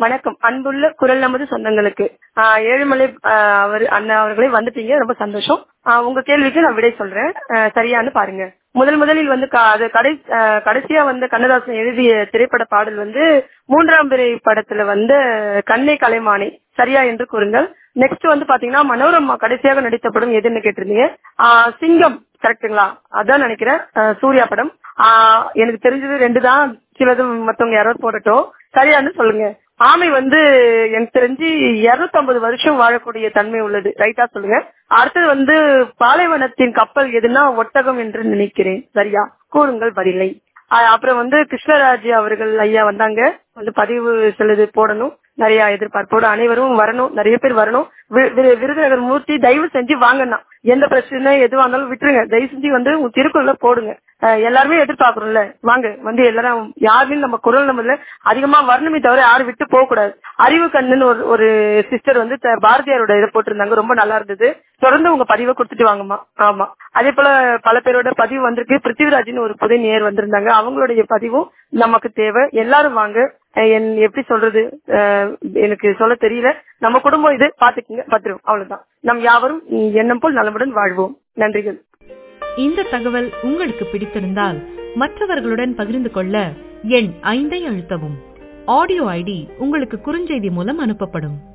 வணக்கம் அன்புள்ள குரல் நமது சொந்தங்களுக்கு ஆஹ் ஏழுமலை ஆஹ் அவர் அண்ணா அவர்களே வந்துட்டீங்க ரொம்ப சந்தோஷம் ஆஹ் உங்க கேள்விக்கு நான் விடை சொல்றேன் ஆஹ் சரியான்னு பாருங்க முதல் முதலில் வந்து க- அது கடை ஆஹ் கடைசியா வந்த கண்ணதாசன் எழுதிய திரைப்பட பாடல் வந்து மூன்றாம் பிறை படத்துல வந்து கண்ணே கலைமானே சரியா என்று கூறுங்கள் நெக்ஸ்ட் வந்து பாத்தீங்கன்னா மனோரமா கடைசியாக நடித்த படம் எதுன்னு கேட்டிருந்தீங்க ஆஹ் சிங்கம் கரெக்ட்டுங்களா அதான் நினைக்கிறேன் ஆஹ் சூர்யா படம் ஆஹ் எனக்கு தெரிஞ்சது ரெண்டு தான் சிலது மத்தவங்க யாராவது போடட்டும் சரியான்னு சொல்லுங்க ஆமை வந்து எனக்கு தெரிஞ்சு 250 வருஷம் வாழக்கூடிய தன்மை உள்ளது ரைட்டா சொல்லுங்க அடுத்தது வந்து பாலைவனத்தின் கப்பல் எதுனா ஒட்டகம் என்று நினைக்கிறேன் சரியா கூறுங்கள் பதிலை அஹ் அப்புறம் வந்து கிருஷ்ணராஜ் அவர்கள் ஐயா வந்தாங்க வந்து பதிவு சிலது போடணும் நிறைய எதிர்பார்ப்போடு அனைவரும் வரணும் நிறைய பேர் வரணும் வி- வி- விருதுநகர் மூர்த்தி தயவு செஞ்சு வாங்கண்ணா எந்த பிரச்சனை எதுவா இருந்தாலும் விட்டுருங்க தயவு செஞ்சு வந்து உங்க திருக்குறள போடுங்க அஹ் எல்லாருமே எதிர்பார்க்கறோம்ல வாங்க வந்து எல்லாரும் யாருமே நம்ம குரல் நம்மள அதிகமா வரணுமே தவிர யாரும் விட்டு போக கூடாது அறிவு கண்ணுன்னு ஒரு ஒரு சிஸ்டர் வந்து த- பாரதியாரோட இதை போட்டிருந்தாங்க ரொம்ப நல்லா இருந்தது தொடர்ந்து உங்க பதிவை கொடுத்துட்டு வாங்கம்மா ஆமா அதே போல பல பேரோட பதிவு வந்திருக்கு பிருத்திவிராஜ்னு ஒரு புதை நேர் வந்திருந்தாங்க அவங்களுடைய பதிவும் நமக்கு தேவை எல்லாரும் வாங்க அஹ் என் எப்படி சொல்றது அஹ் எனக்கு சொல்ல தெரியல நம்ம குடும்பம் இது பாத்துக்குங்க பத்திரம் அவ்வளவுதான் நம் யாவரும் எண்ணம் போல் நலமுடன் வாழ்வோம் நன்றிகள் இந்த தகவல் உங்களுக்கு பிடித்திருந்தால் மற்றவர்களுடன் பகிர்ந்து கொள்ள எண் ஐந்தை அழுத்தவும் ஆடியோ ஐடி உங்களுக்கு குறுஞ்செய்தி மூலம் அனுப்பப்படும்